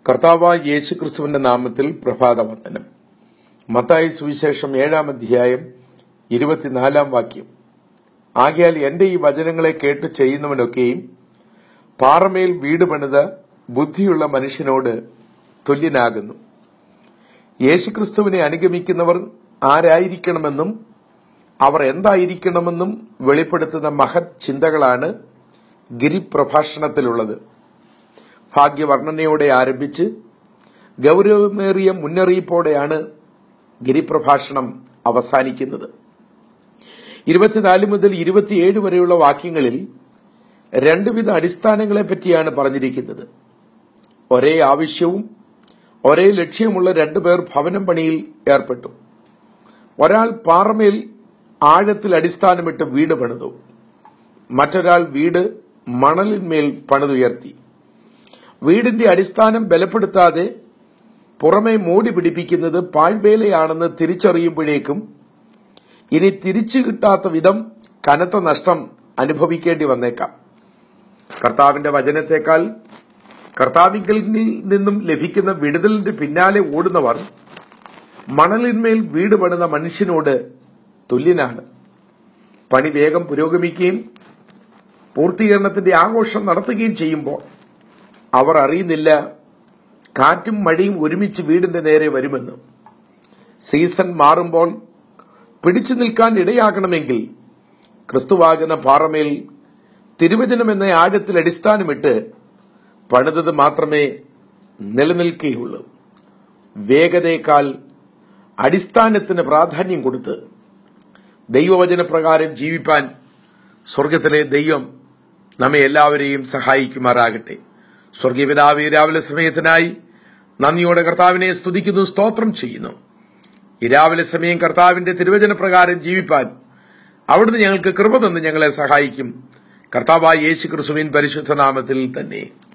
കർത്താവായ യേശു ക്രിസ്തുവിന്റെ നാമത്തിൽ പ്രഭാതവന്ദനം മത്തായി സുവിശേഷം ഏഴാം അധ്യായം ഇരുപത്തിനാലാം വാക്യം ആകയാൽ എന്റെ ഈ വചനങ്ങളെ കേട്ട് ചെയ്യുന്നവനൊക്കെയും പാറമേൽ വീട് പണിത ബുദ്ധിയുള്ള മനുഷ്യനോട് തുല്യനാകുന്നു യേശുക്രിസ്തുവിനെ അനുഗമിക്കുന്നവർ ആരായിരിക്കണമെന്നും അവർ എന്തായിരിക്കണമെന്നും വെളിപ്പെടുത്തുന്ന മഹത് ചിന്തകളാണ് ഗിരിപ്രഭാഷണത്തിലുള്ളത് ഭാഗ്യവർണ്ണനയോടെ ആരംഭിച്ച് ഗൗരവമേറിയ മുന്നറിയിപ്പോടെയാണ് ഗിരിപ്രഭാഷണം അവസാനിക്കുന്നത് ഇരുപത്തിനാല് മുതൽ ഇരുപത്തിയേഴ് വരെയുള്ള വാക്യങ്ങളിൽ രണ്ടുവിധ അടിസ്ഥാനങ്ങളെ പറ്റിയാണ് പറഞ്ഞിരിക്കുന്നത് ഒരേ ആവശ്യവും ഒരേ ലക്ഷ്യമുള്ള രണ്ടുപേർ ഭവനം പണിയിൽ ഏർപ്പെട്ടു ഒരാൾ പാറമേൽ ആഴത്തിൽ അടിസ്ഥാനമിട്ട് വീട് പണിതു മറ്റൊരാൾ വീട് മണലിന്മേൽ പണിതുയർത്തി വീടിന്റെ അടിസ്ഥാനം ബലപ്പെടുത്താതെ പുറമെ മോടി പിടിപ്പിക്കുന്നത് പാഴ്വേലയാണെന്ന് തിരിച്ചറിയുമ്പോഴേക്കും ഇനി തിരിച്ചു കിട്ടാത്ത വിധം കനത്ത നഷ്ടം അനുഭവിക്കേണ്ടി വന്നേക്കാം കർത്താവിന്റെ വചനത്തെക്കാൾ കർത്താവിങ്കിൽ നിന്നും ലഭിക്കുന്ന വിടുതലിന്റെ പിന്നാലെ ഓടുന്നവർ മണലിന്മേൽ വീട് പണിത മനുഷ്യനോട് തുല്യനാണ് പണി വേഗം പുരോഗമിക്കുകയും പൂർത്തീകരണത്തിന്റെ ആഘോഷം നടത്തുകയും ചെയ്യുമ്പോൾ അവർ അറിയുന്നില്ല കാറ്റും മഴയും ഒരുമിച്ച് വീടിന്റെ നേരെ വരുമെന്ന് സീസൺ മാറുമ്പോൾ പിടിച്ചു നിൽക്കാൻ ഇടയാകണമെങ്കിൽ ക്രിസ്തുവാകുന്ന പാറമേൽ തിരുവചനം എന്ന ആഴത്തിൽ അടിസ്ഥാനമിട്ട് പണിതത് മാത്രമേ നിലനിൽക്കുകയുള്ളൂ വേഗതയേക്കാൾ അടിസ്ഥാനത്തിന് പ്രാധാന്യം കൊടുത്ത് ദൈവവചന പ്രകാരം ജീവിപ്പാൻ സ്വർഗത്തിലെ ദൈവം നമ്മെ എല്ലാവരെയും സഹായിക്കുമാറാകട്ടെ സ്വർഗീയ പിതാവ് ഈ രാവിലെ സമയത്തിനായി നന്ദിയോടെ കർത്താവിനെ സ്തുതിക്കുന്നു സ്തോത്രം ചെയ്യുന്നു ഈ രാവിലെ സമയം കർത്താവിന്റെ തിരുവചന പ്രകാരം ജീവിപ്പാൻ അവിടുന്ന് ഞങ്ങൾക്ക് കൃപ തന്ന് ഞങ്ങളെ സഹായിക്കും കർത്താവായ യേശു ക്രിസ്തുവിൻ പരിശുദ്ധ നാമത്തിൽ തന്നെ